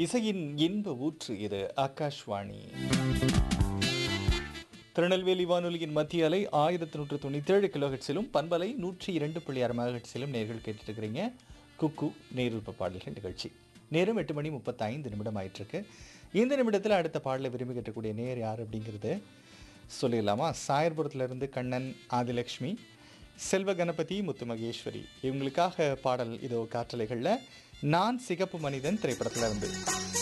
இசையின் இன்ப ஊற்று இது ஆகாஷ்வாணி திருநெல்வேலி வானொலியின் மத்திய அலை ஆயிரத்தி நூற்று தொண்ணூற்றேழு கிலோஹெட்ஸிலும் பண்பலை நூற்றி இரண்டு புள்ளி ஆறு மெகாஹெட்ஸிலும் நேர்கள் கேட்டுட்டு இருக்கிறீங்க குக்கு நேருப்ப பாடல்கள் நிகழ்ச்சி நேரம் எட்டு மணி முப்பத்தைந்து நிமிடம் ஆயிட்டிருக்கு இந்த நிமிடத்தில் அடுத்த பாடலை விரும்பி கேட்டக்கூடிய நேர் யார் அப்படிங்கிறது சொல்லிடலாமா சாயர்புரத்திலிருந்து கண்ணன் ஆதிலக்ஷ்மி செல்வ கணபதி முத்து மகேஸ்வரி இவங்களுக்காக பாடல் இதோ காற்றலைகளில் நான் சிகப்பு மனிதன் திரைப்படத்தில் இருந்து